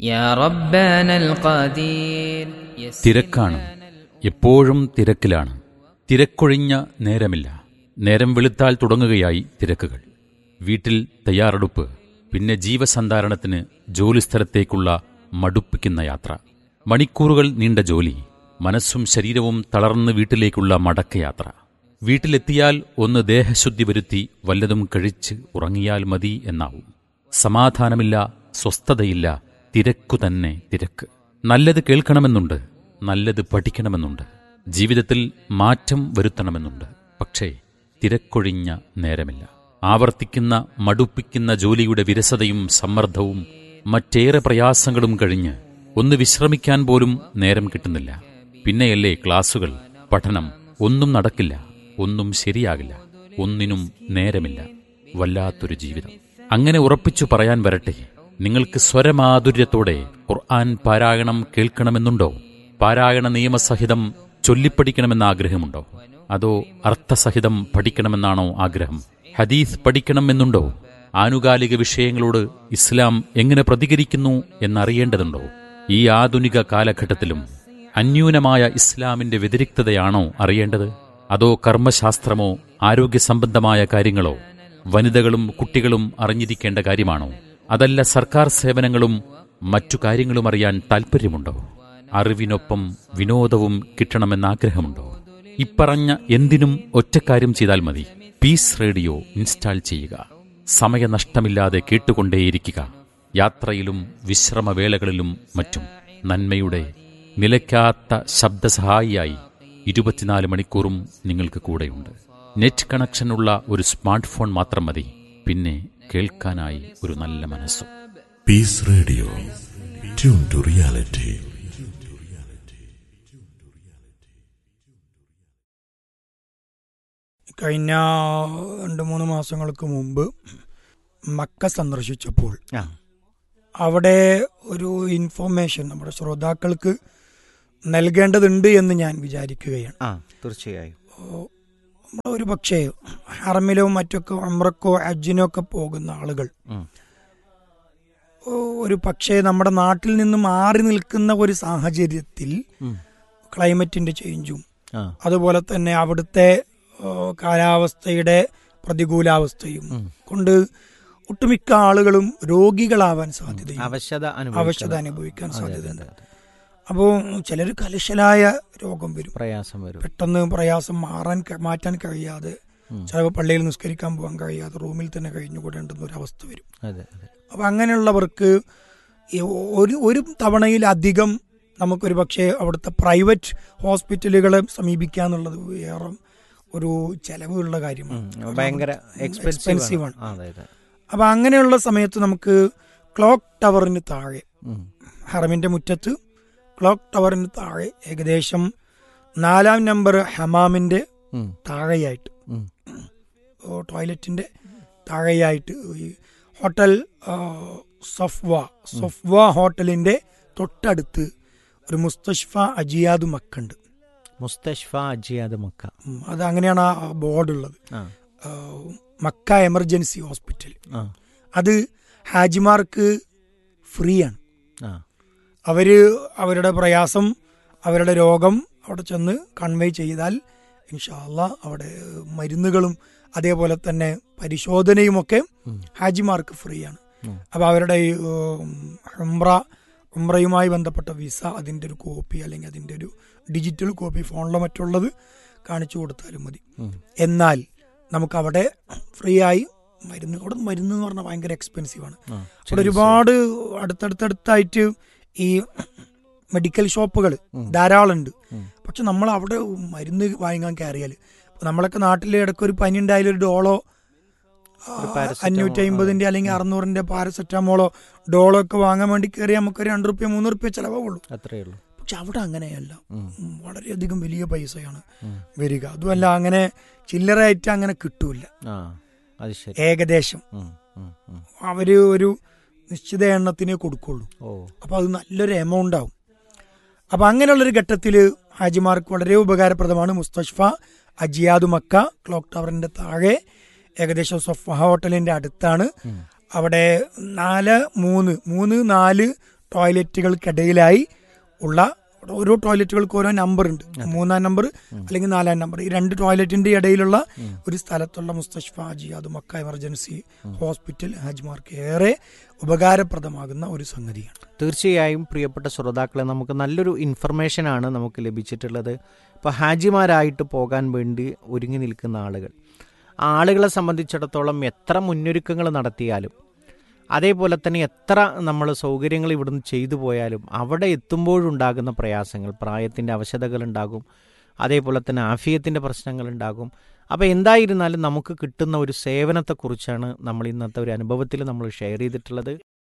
يا ربنا القدير يسر തിരക്കാണ് എപ്പോഴും തിരക്കിലാണ് തിരക്കൊഴിഞ്ഞ നേരമില്ല നേരം വെളുത്താൽ തുടങ്ങുകയായി തിരക്കുകൾ വീട്ടിൽ തയ്യാറെടുപ്പ് പിന്നെ ജീവസന്ധാരണത്തിന് ജോലിസ്ഥലത്തേക്കുള്ള മടുപ്പിക്കുന്ന യാത്ര മണിക്കൂറുകൾ നീണ്ട ജോലി മനസ്സും ശരീരവും തളർന്ന് വീട്ടിലേക്കുള്ള മടക്കയാത്ര വീട്ടിലെത്തിയാൽ ഒന്ന് ദേഹശുദ്ധി വരുത്തി വല്ലതും കഴിച്ച് ഉറങ്ങിയാൽ മതി എന്നാവും സമാധാനമില്ല സ്വസ്ഥതയില്ല തിരക്കു തന്നെ തിരക്ക് നല്ലത് കേൾക്കണമെന്നുണ്ട് നല്ലത് പഠിക്കണമെന്നുണ്ട് ജീവിതത്തിൽ മാറ്റം വരുത്തണമെന്നുണ്ട് പക്ഷേ തിരക്കൊഴിഞ്ഞ നേരമില്ല ആവർത്തിക്കുന്ന മടുപ്പിക്കുന്ന ജോലിയുടെ വിരസതയും സമ്മർദ്ദവും മറ്റേറെ പ്രയാസങ്ങളും കഴിഞ്ഞ് ഒന്ന് വിശ്രമിക്കാൻ പോലും നേരം കിട്ടുന്നില്ല പിന്നെയല്ലേ ക്ലാസുകൾ പഠനം ഒന്നും നടക്കില്ല ഒന്നും ശരിയാകില്ല ഒന്നിനും നേരമില്ല വല്ലാത്തൊരു ജീവിതം അങ്ങനെ ഉറപ്പിച്ചു പറയാൻ വരട്ടെ നിങ്ങൾക്ക് സ്വരമാധുര്യത്തോടെ ഖുർആൻ പാരായണം കേൾക്കണമെന്നുണ്ടോ പാരായണ നിയമസഹിതം ചൊല്ലിപ്പഠിക്കണമെന്ന ആഗ്രഹമുണ്ടോ അതോ അർത്ഥസഹിതം പഠിക്കണമെന്നാണോ ആഗ്രഹം ഹദീസ് പഠിക്കണമെന്നുണ്ടോ ആനുകാലിക വിഷയങ്ങളോട് ഇസ്ലാം എങ്ങനെ പ്രതികരിക്കുന്നു എന്നറിയേണ്ടതുണ്ടോ ഈ ആധുനിക കാലഘട്ടത്തിലും അന്യൂനമായ ഇസ്ലാമിന്റെ വ്യതിരിക്തതയാണോ അറിയേണ്ടത് അതോ കർമ്മശാസ്ത്രമോ ആരോഗ്യ സംബന്ധമായ കാര്യങ്ങളോ വനിതകളും കുട്ടികളും അറിഞ്ഞിരിക്കേണ്ട കാര്യമാണോ അതല്ല സർക്കാർ സേവനങ്ങളും മറ്റു കാര്യങ്ങളും അറിയാൻ താൽപ്പര്യമുണ്ടോ അറിവിനൊപ്പം വിനോദവും കിട്ടണമെന്ന് ആഗ്രഹമുണ്ടോ ഇപ്പറഞ്ഞ എന്തിനും ഒറ്റക്കാര്യം ചെയ്താൽ മതി പീസ് റേഡിയോ ഇൻസ്റ്റാൾ ചെയ്യുക സമയനഷ്ടമില്ലാതെ കേട്ടുകൊണ്ടേയിരിക്കുക യാത്രയിലും വിശ്രമവേളകളിലും മറ്റും നന്മയുടെ നിലയ്ക്കാത്ത ശബ്ദസഹായിയായി ഇരുപത്തിനാല് മണിക്കൂറും നിങ്ങൾക്ക് കൂടെയുണ്ട് നെറ്റ് കണക്ഷനുള്ള ഒരു സ്മാർട്ട് ഫോൺ മാത്രം മതി പിന്നെ കേൾക്കാനായി ഒരു നല്ല മനസ്സും Peace Radio. Tune to reality. കഴിഞ്ഞ രണ്ട് മൂന്ന് മാസങ്ങൾക്ക് മുമ്പ് മക്ക സന്ദർശിച്ചപ്പോൾ ആ അവിടെ ഒരു ഇൻഫോർമേഷൻ നമ്മുടെ ശ്രോതാക്കൾക്ക് നൽകേണ്ടതുണ്ട് എന്ന് ഞാൻ വിചാരിക്കുകയാണ് ആ തീർച്ചയായും നമ്മൾ ഒരു പക്ഷേ ഹറമിലോ മറ്റൊക്കെ അമ്രക്കോ ഹജ്ജിനോ ഒക്കെ പോകുന്ന ആളുകൾ ഉം. ഓ, ഒരു പക്ഷേ നമ്മുടെ നാട്ടിൽ നിന്ന് മാറി നിൽക്കുന്ന ഒരു സാഹചര്യത്തിൽ ഉം. ക്ലൈമറ്റിന്റെ ചേഞ്ചും ആ അതുപോലെ തന്നെ അവിടുത്തെ ഓ, കാലാവസ്ഥയുടെ പ്രതികൂലാവസ്ഥയും ഉം. കൊണ്ട് ഒട്ടുമിക്ക ആളുകളും രോഗികളാവാൻ സാധ്യതയും അവശത അവശത അനുഭവിക്കണം. അനുഭവിക്കാൻ അതെ, സാധ്യതയുണ്ട് അതെ, അതെ. അപ്പോൾ ചിലർ കലുഷലായ രോഗം വരും പ്രയാസം വരും പെട്ടെന്ന് പ്രയാസം മാറാൻ ക- മാറ്റാൻ കഴിയാതെ ഉം. ചിലപ്പോൾ പള്ളിയിൽ നിസ്കരിക്കാൻ പോകാൻ കഴിയാതെ റൂമിൽ തന്നെ കഴിഞ്ഞുകൂടേണ്ടുന്ന ഒരു അവസ്ഥ വരും അതെ അതെ അപ്പൊ അങ്ങനെയുള്ളവർക്ക് ഈ ഒരു ഒരു തവണയിലധികം നമുക്കൊരു പക്ഷേ അവിടുത്തെ പ്രൈവറ്റ് ഹോസ്പിറ്റലുകളെ സമീപിക്കുക എന്നുള്ളത് വേറെ ഒരു ചെലവുള്ള കാര്യമാണ് ഉം. ഭയങ്കര എക്സ്പെൻസീവ് എക്സ്പെൻസീവ് ആണ് ആണ് അതെ അതെ അപ്പൊ അങ്ങനെയുള്ള സമയത്ത് നമുക്ക് ക്ലോക്ക് ടവറിന് താഴെ ഉം. ഹറമിന്റെ മുറ്റത്ത് ക്ലോക്ക് ടവറിന് താഴെ ഏകദേശം നാലാം നമ്പർ ഹമാമിന്റെ ഉം. താഴെയായിട്ട് ഉം. ഓ, ടോയ്ലറ്റിന്റെ താഴെയായിട്ട് ഈ ഹോട്ടൽ ആ, സഫ്വ സഫ്വ ഹോട്ടലിന്റെ തൊട്ടടുത്ത് ഒരു മുസ്തഷ്ഫ അജിയാദ് മക്കുണ്ട് മുസ്തഷ്ഫ അജിയാദ് മക്ക ഉം, അത് അങ്ങനെയാണ് ആ ബോർഡ് ഉള്ളത് ആ ആ, മക്ക എമർജൻസി ഹോസ്പിറ്റൽ ആ അത് ഹാജിമാർക്ക് ഫ്രീ ആണ് ആ അവര് അവരുടെ പ്രയാസം അവരുടെ രോഗം അവിടെ ചെന്ന് കൺവേ ചെയ്താൽ ഇൻഷാല്ല അവിടെ മരുന്നുകളും അതേപോലെ തന്നെ പരിശോധനയുമൊക്കെ ഉം. ഹാജിമാർക്ക് ഫ്രീ ആണ് ഉം. അപ്പോൾ അവരുടെ ഈ ഉം, ഉംറ ഉംറയുമായി ബന്ധപ്പെട്ട വിസ അതിൻ്റെ ഒരു കോപ്പി അല്ലെങ്കിൽ അതിൻ്റെ ഒരു ഡിജിറ്റൽ കോപ്പി ഫോണിലോ മറ്റുള്ളത് കാണിച്ചു കൊടുത്താലും മതി ഉം. എന്നാൽ നമുക്ക് അവിടെ ഫ്രീ ആയി മരുന്ന് അവിടെ മരുന്ന് എന്ന് പറഞ്ഞാൽ ഭയങ്കര എക്സ്പെൻസീവ് ആണ് ആ. അവിടെ ഒരുപാട് അടുത്തടുത്തടുത്തായിട്ട് ഈ മെഡിക്കൽ ഷോപ്പുകൾ ഉം. ധാരാളം ഉണ്ട് ഉം. പക്ഷെ നമ്മൾ അവിടെ മരുന്ന് വാങ്ങാൻ കയറിയാൽ ഇപ്പൊ നമ്മളൊക്കെ നാട്ടിൽ ഇടയ്ക്ക് ഒരു പനി ഉണ്ടായാലും ഒരു ഡോളോ ഒരു പാരസെറ്റമോൾ, അഞ്ഞൂറ്റി അമ്പതിന്റെ അല്ലെങ്കിൽ അറുന്നൂറിന്റെ പാരസെറ്റാമോളോ ഡോളോ ഒക്കെ വാങ്ങാൻ വേണ്ടി കയറി നമുക്ക് ഒരു രണ്ട് റുപ്യ മൂന്ന് റുപ്യ ചിലവുള്ളൂ അത്രേ ഉള്ളൂ പക്ഷെ അവിടെ അങ്ങനെയല്ല ഉം. ഉം, വളരെയധികം വലിയ പൈസയാണ് ഉം. വരിക അതുമല്ല അങ്ങനെ ചില്ലറയായിട്ട് അങ്ങനെ കിട്ടൂല ആ അത് ശരി ഏകദേശം ഉം. ഉം. ഉം. അവര് ഒരു നിശ്ചിത എണ്ണത്തിനേ കൊടുക്കുള്ളൂ ഓ അപ്പോൾ അത് നല്ലൊരു എമൗണ്ട് ആവും അപ്പോൾ അങ്ങനെയുള്ളൊരു ഘട്ടത്തിൽ ഹാജിമാർക്ക് വളരെ ഉപകാരപ്രദമാണ് മുസ്തഷ്ഫ അജിയാദ് മക്ക ക്ലോക്ക് ടവറിന്റെ താഴെ ഏകദേശം സൊഫ ഹോട്ടലിന്റെ അടുത്താണ് ഉം. അവിടെ നാല് മൂന്ന് മൂന്ന് നാല് ടോയ്ലറ്റുകൾക്കിടയിലായി ഉള്ള ഓരോ ടോയ്ലറ്റുകൾക്ക് ഓരോ നമ്പർ ഉണ്ട് മൂന്നാം നമ്പർ അല്ലെങ്കിൽ നാലാം നമ്പർ ഈ രണ്ട് ടോയ്ലറ്റിന്റെ ഇടയിലുള്ള ഒരു സ്ഥലത്തുള്ള Mustashfa Ajyad Mecca emergency hospital ഹാജ്മാർക്ക് ഏറെ ഉപകാരപ്രദമാകുന്ന ഒരു സംഗതിയാണ് തീർച്ചയായും പ്രിയപ്പെട്ട ശ്രോതാക്കളെ നമുക്ക് നല്ലൊരു ഇൻഫർമേഷനാണ് നമുക്ക് ലഭിച്ചിട്ടുള്ളത് ഇപ്പോൾ ഹാജിമാരായിട്ട് പോകാൻ വേണ്ടി ഒരുങ്ങി നിൽക്കുന്ന ആളുകൾ ആ ആളുകളെ സംബന്ധിച്ചിടത്തോളം എത്ര മുന്നൊരുക്കങ്ങൾ നടത്തിയാലും അതേപോലെ തന്നെ എത്ര നമ്മൾ സൗകര്യങ്ങൾ ഇവിടുന്ന് ചെയ്തു പോയാലും അവിടെ എത്തുമ്പോഴുണ്ടാകുന്ന പ്രയാസങ്ങൾ പ്രായത്തിൻ്റെ അവശതകളുണ്ടാകും അതേപോലെ തന്നെ ആഫിയത്തിൻ്റെ പ്രശ്നങ്ങളുണ്ടാകും അപ്പോൾ എന്തായിരുന്നാലും നമുക്ക് കിട്ടുന്ന ഒരു സേവനത്തെക്കുറിച്ചാണ് നമ്മൾ ഇന്നത്തെ ഒരു അനുഭവത്തിൽ നമ്മൾ ഷെയർ ചെയ്തിട്ടുള്ളത്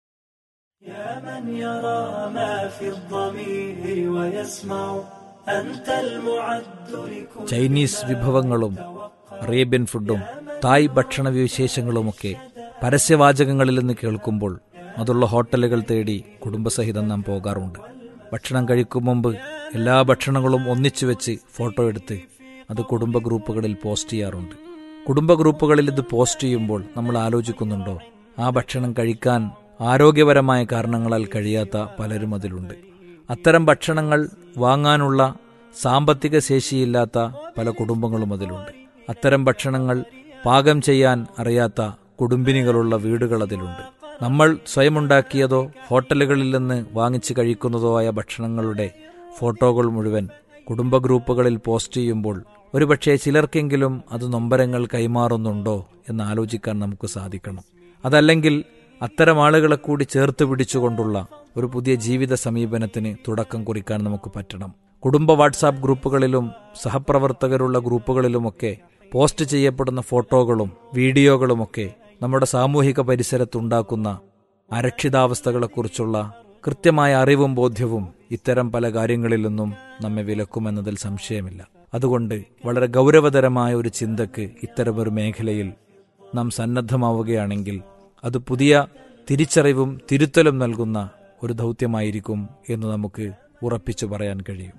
يا من يرى ما في الضمير ويسمع أنت المعد لكل ചൈനീസ് വിഭവങ്ങളും അറേബ്യൻ ഫുഡും തായ് ഭക്ഷണ വിശേഷങ്ങളുമൊക്കെ പരസ്യവാചകങ്ങളിൽ നിന്ന് കേൾക്കുമ്പോൾ അതുള്ള ഹോട്ടലുകൾ തേടി കുടുംബസഹിതം നാം പോകാറുണ്ട് ഭക്ഷണം കഴിക്കും മുമ്പ് എല്ലാ ഭക്ഷണങ്ങളും ഒന്നിച്ചു വെച്ച് ഫോട്ടോ എടുത്ത് അത് കുടുംബ ഗ്രൂപ്പുകളിൽ പോസ്റ്റ് ചെയ്യാറുണ്ട് കുടുംബ ഗ്രൂപ്പുകളിൽ ഇത് പോസ്റ്റ് ചെയ്യുമ്പോൾ നമ്മൾ ആലോചിക്കുന്നുണ്ടോ ആ ഭക്ഷണം കഴിക്കാൻ ആരോഗ്യപരമായ കാരണങ്ങളാൽ കഴിയാത്ത പലരും അതിലുണ്ട് അത്തരം ഭക്ഷണങ്ങൾ വാങ്ങാനുള്ള സാമ്പത്തിക ശേഷിയില്ലാത്ത പല കുടുംബങ്ങളും അതിലുണ്ട് അത്തരം ഭക്ഷണങ്ങൾ പാകം ചെയ്യാൻ അറിയാത്ത കുടുംബിനികളുള്ള വീടുകൾ അതിലുണ്ട് നമ്മൾ സ്വയം ഉണ്ടാക്കിയതോ ഹോട്ടലുകളിൽ നിന്ന് വാങ്ങിച്ച് കഴിക്കുന്നതോ ആയ ഭക്ഷണങ്ങളുടെ ഫോട്ടോകൾ മുഴുവൻ കുടുംബ ഗ്രൂപ്പുകളിൽ പോസ്റ്റ് ചെയ്യുമ്പോൾ ഒരുപക്ഷെ ചിലർക്കെങ്കിലും അത് നൊമ്പരങ്ങൾ കൈമാറുന്നുണ്ടോ എന്ന് ആലോചിക്കാൻ നമുക്ക് സാധിക്കണം അതല്ലെങ്കിൽ അത്തരം ആളുകളെ കൂടി ചേർത്ത് പിടിച്ചുകൊണ്ടുള്ള ഒരു പുതിയ ജീവിത സമീപനത്തിന് തുടക്കം കുറിക്കാൻ നമുക്ക് പറ്റണം കുടുംബ വാട്സാപ്പ് ഗ്രൂപ്പുകളിലും സഹപ്രവർത്തകരുള്ള ഗ്രൂപ്പുകളിലുമൊക്കെ പോസ്റ്റ് ചെയ്യപ്പെടുന്ന ഫോട്ടോകളും വീഡിയോകളുമൊക്കെ നമ്മുടെ സാമൂഹിക പരിസരത്തുണ്ടാക്കുന്ന അരക്ഷിതാവസ്ഥകളെക്കുറിച്ചുള്ള കൃത്യമായ അറിവും ബോധ്യവും ഇത്തരം പല കാര്യങ്ങളിൽ നിന്നും നമ്മെ വിലക്കുമെന്നതിൽ സംശയമില്ല അതുകൊണ്ട് വളരെ ഗൗരവതരമായ ഒരു ചിന്തക്ക് ഇത്തരമൊരു മേഖലയിൽ നാം സന്നദ്ധമാവുകയാണെങ്കിൽ അത് പുതിയ തിരിച്ചറിവും തിരുത്തലും നൽകുന്ന ഒരു ദൗത്യമായിരിക്കും എന്ന് നമുക്ക് ഉറപ്പിച്ചു പറയാൻ കഴിയും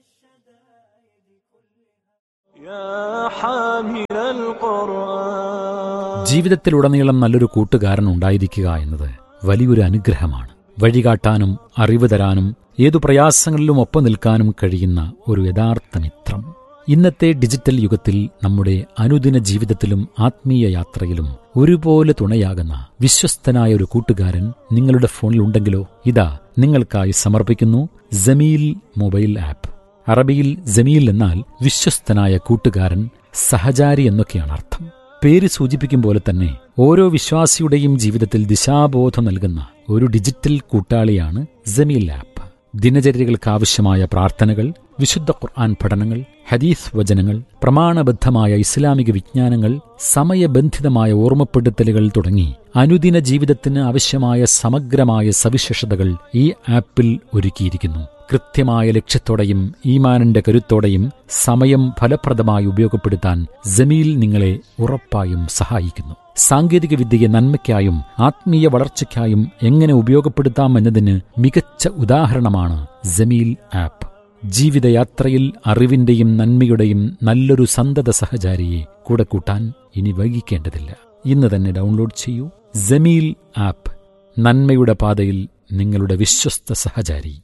يا حامل القرآن ജീവിതത്തിലുടനീളം നല്ലൊരു കൂട്ടുകാരൻ ഉണ്ടായിരിക്കുക എന്നത് വലിയൊരു അനുഗ്രഹമാണ് വഴികാട്ടാനും അറിവ് തരാനും ഏതു പ്രയാസങ്ങളിലും ഒപ്പം നിൽക്കാനും കഴിയുന്ന ഒരു യഥാർത്ഥ മിത്രം ഇന്നത്തെ ഡിജിറ്റൽ യുഗത്തിൽ നമ്മുടെ അനുദിന ജീവിതത്തിലും ആത്മീയ യാത്രയിലും ഒരുപോലെ തുണയാകുന്ന വിശ്വസ്തനായ ഒരു കൂട്ടുകാരൻ നിങ്ങളുടെ ഫോണിൽ ഉണ്ടെങ്കിലോ ഇതാ നിങ്ങൾക്കായി സമർപ്പിക്കുന്നു ജമീൽ മൊബൈൽ ആപ്പ് അറബിയിൽ ജമീൽ എന്നാൽ വിശ്വസ്തനായ കൂട്ടുകാരൻ സഹചാരി എന്നൊക്കെയാണ് അർത്ഥം പേര് സൂചിപ്പിക്കും പോലെ തന്നെ ഓരോ വിശ്വാസിയുടെയും ജീവിതത്തിൽ ദിശാബോധം നൽകുന്ന ഒരു ഡിജിറ്റൽ കൂട്ടാളിയാണ് ജമീൽ ആപ്പ് ദിനചര്യകൾക്ക് ആവശ്യമായ പ്രാർത്ഥനകൾ വിശുദ്ധ ഖുർആൻ പഠനങ്ങൾ ഹദീസ് വചനങ്ങൾ പ്രമാണബദ്ധമായ ഇസ്ലാമിക വിജ്ഞാനങ്ങൾ സമയബന്ധിതമായ ഓർമ്മപ്പെടുത്തലുകൾ തുടങ്ങി അനുദിന ജീവിതത്തിന് ആവശ്യമായ സമഗ്രമായ സവിശേഷതകൾ ഈ ആപ്പിൽ ഒരുക്കിയിരിക്കുന്നു കൃത്യമായ ലക്ഷ്യത്തോടെയും ഈമാനിന്റെ കരുത്തോടെയും സമയം ഫലപ്രദമായി ഉപയോഗപ്പെടുത്താൻ ജമീൽ നിങ്ങളെ ഉറപ്പായും സഹായിക്കുന്നു സാങ്കേതിക വിദ്യയെ നന്മയ്ക്കായും ആത്മീയ വളർച്ചയ്ക്കായും എങ്ങനെ ഉപയോഗപ്പെടുത്താം എന്നതിന് മികച്ച ഉദാഹരണമാണ് ജമീൽ ആപ്പ് ജീവിതയാത്രയിൽ അറിവിന്റെയും നന്മയുടെയും നല്ലൊരു സന്തത സഹചാരിയെ കൂടെ കൂട്ടാൻ ഇനി വൈകിക്കേണ്ടതില്ല ഇന്ന് തന്നെ ഡൗൺലോഡ് ചെയ്യൂ ജമീൽ ആപ്പ് നന്മയുടെ പാതയിൽ നിങ്ങളുടെ വിശ്വസ്ത സഹചാരി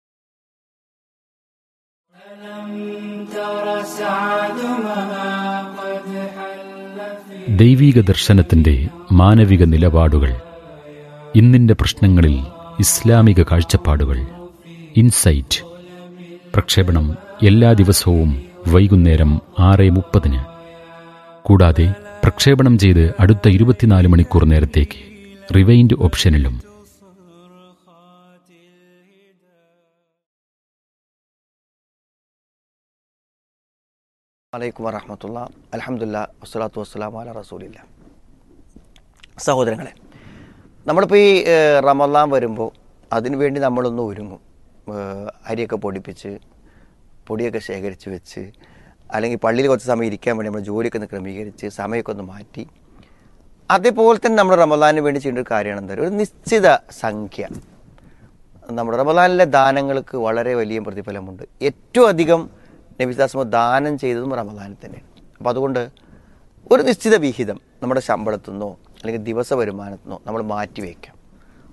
ദൈവീക ദർശനത്തിന്റെ മാനവിക നിലപാടുകൾ ഇന്നിന്റെ പ്രശ്നങ്ങളിൽ ഇസ്ലാമിക കാഴ്ചപ്പാടുകൾ ഇൻസൈറ്റ് പ്രക്ഷേപണം എല്ലാ ദിവസവും വൈകുന്നേരം ആറ് മുപ്പതിന് കൂടാതെ പ്രക്ഷേപണം ചെയ്ത് അടുത്ത ഇരുപത്തിനാല് മണിക്കൂർ നേരത്തേക്ക് റിവൈൻഡ് ഓപ്ഷനിലും വലൈക്കും വറഹമത്തുള്ള അലഹമുല്ല വസ്സലാത്തു വസ്സലാം അല റസൂലില്ല സഹോദരങ്ങളെ നമ്മളിപ്പോൾ ഈ ഏഹ്, റമദാൻ വരുമ്പോൾ അതിനു വേണ്ടി നമ്മളൊന്ന് ഒരുങ്ങും ഏഹ്, അരിയൊക്കെ പൊടിപ്പിച്ച് പൊടിയൊക്കെ ശേഖരിച്ച് വെച്ച് അല്ലെങ്കിൽ പള്ളിയിൽ കുറച്ച് സമയം ഇരിക്കാൻ വേണ്ടി നമ്മൾ ജോലിയൊക്കെ ഒന്ന് ക്രമീകരിച്ച് സമയമൊക്കെ ഒന്ന് മാറ്റി അതേപോലെ തന്നെ നമ്മൾ റമദാനിന് വേണ്ടി ചെയ്യേണ്ട ഒരു കാര്യമാണ് എന്താ പറയുക ഒരു നിശ്ചിത സംഖ്യ നമ്മുടെ റമദാനിലെ ദാനങ്ങൾക്ക് വളരെ വലിയ പ്രതിഫലമുണ്ട് ഏറ്റവും അധികം നബിസാസ്മ ദാനം ചെയ്തതും റമദാനിൽ തന്നെയാണ് അപ്പം അതുകൊണ്ട് ഒരു നിശ്ചിത വിഹിതം നമ്മുടെ ശമ്പളത്തിൽ നിന്നോ അല്ലെങ്കിൽ ദിവസ വരുമാനത്തിൽ നിന്നോ നമ്മൾ മാറ്റി വയ്ക്കാം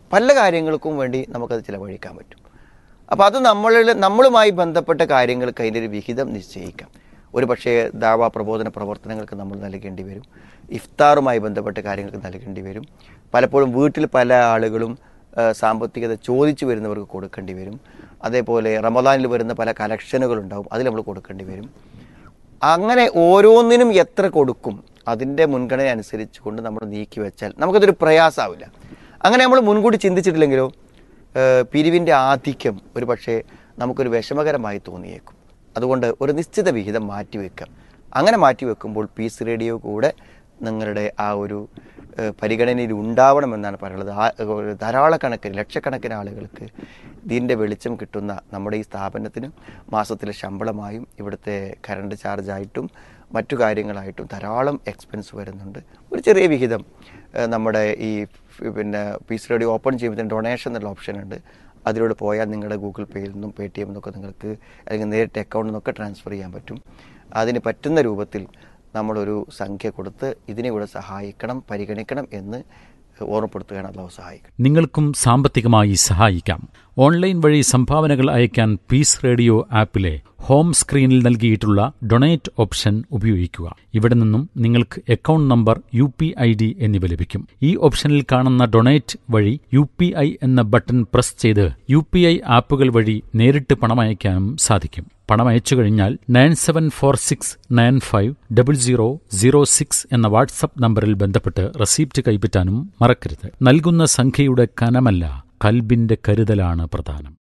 പല കാര്യങ്ങൾക്കും വേണ്ടി നമുക്കത് ചിലവഴിക്കാൻ പറ്റും അപ്പോൾ അത് നമ്മളിൽ നമ്മളുമായി ബന്ധപ്പെട്ട കാര്യങ്ങൾക്ക് അതിൻ്റെ ഒരു വിഹിതം നിശ്ചയിക്കാം ഒരു പക്ഷേ ദാവ പ്രബോധന പ്രവർത്തനങ്ങൾക്ക് നമ്മൾ നൽകേണ്ടി വരും ഇഫ്താറുമായി ബന്ധപ്പെട്ട കാര്യങ്ങൾക്ക് നൽകേണ്ടി വരും പലപ്പോഴും വീട്ടിൽ പല ആളുകളും ആ, സാമ്പത്തികത ചോദിച്ചു വരുന്നവർക്ക് കൊടുക്കേണ്ടി വരും അതേപോലെ റമദാനിൽ വരുന്ന പല കലക്ഷനുകളുണ്ടാവും അതിൽ നമ്മൾ കൊടുക്കേണ്ടി വരും അങ്ങനെ ഓരോന്നിനും എത്ര കൊടുക്കും അതിൻ്റെ മുൻഗണന അനുസരിച്ച് കൊണ്ട് നമ്മൾ നീക്കി വെച്ചാൽ നമുക്കതൊരു പ്രയാസമാവില്ല അങ്ങനെ നമ്മൾ മുൻകൂട്ടി ചിന്തിച്ചിട്ടില്ലെങ്കിലോ ഏഹ് പിരിവിൻ്റെ ആധിക്യം ഒരു പക്ഷേ നമുക്കൊരു വിഷമകരമായി തോന്നിയേക്കും അതുകൊണ്ട് ഒരു നിശ്ചിത വിഹിതം മാറ്റിവെക്കാം അങ്ങനെ മാറ്റിവെക്കുമ്പോൾ പീസ് റേഡിയോ കൂടെ നിങ്ങളുടെ ആ ഒരു ഏഹ് പരിഗണനയിൽ ഉണ്ടാവണമെന്നാണ് പറയുന്നത് ആ ഒരു ധാരാളക്കണക്കിന് ലക്ഷക്കണക്കിന് ആളുകൾക്ക് ഇതിൻ്റെ വെളിച്ചം കിട്ടുന്ന നമ്മുടെ ഈ സ്ഥാപനത്തിന് മാസത്തിലെ ശമ്പളമായും ഇവിടുത്തെ കറണ്ട് ചാർജായിട്ടും മറ്റു കാര്യങ്ങളായിട്ടും ധാരാളം എക്സ്പെൻസ് വരുന്നുണ്ട് ഒരു ചെറിയ വിഹിതം ഏഹ് നമ്മുടെ ഈ ഫ് പിന്നെ പീസ് റേഡിയോ ഓപ്പൺ ചെയ്യുമ്പോൾ ഡൊണേഷൻ എന്നുള്ള ഓപ്ഷൻ ഉണ്ട് അതിലൂടെ പോയാൽ നിങ്ങളുടെ ഗൂഗിൾ പേയിൽ നിന്നും പേ ടി എം നിന്നൊക്കെ നിങ്ങൾക്ക് അല്ലെങ്കിൽ നേരിട്ട് അക്കൗണ്ടിൽ നിന്നൊക്കെ ട്രാൻസ്ഫർ ചെയ്യാൻ പറ്റും അതിന് പറ്റുന്ന രൂപത്തിൽ നമ്മളൊരു സംഖ്യ കൊടുത്ത് ഇതിനെ കൂടെ സഹായിക്കണം പരിഗണിക്കണം എന്ന് ഓർമ്മപ്പെടുത്തുകയാണ് അള്ളാഹു സഹായിക്കണം നിങ്ങൾക്കും സാമ്പത്തികമായി സഹായിക്കാം ഓൺലൈൻ വഴി സംഭാവനകൾ അയക്കാൻ പീസ് റേഡിയോ ആപ്പിലെ ഹോം സ്ക്രീനിൽ നൽകിയിട്ടുള്ള ഡൊണേറ്റ് ഓപ്ഷൻ ഉപയോഗിക്കുക ഇവിടെ നിന്നും നിങ്ങൾക്ക് account number U P I D എന്നിവ ലഭിക്കും ഈ ഓപ്ഷനിൽ കാണുന്ന ഡൊണേറ്റ് വഴി യു പി ഐ എന്ന ബട്ടൺ പ്രസ് ചെയ്ത് യു പി ഐ ആപ്പുകൾ വഴി നേരിട്ട് പണമയക്കാനും സാധിക്കും പണം അയച്ചു കഴിഞ്ഞാൽ nine seven four six nine five double zero zero six എന്ന വാട്സപ്പ് നമ്പറിൽ ബന്ധപ്പെട്ട് റെസീപ്റ്റ് കൈപ്പറ്റാനും മറക്കരുത് നൽകുന്ന സംഖ്യയുടെ കനമല്ല കൽബിന്റെ കരുതലാണ് പ്രധാനം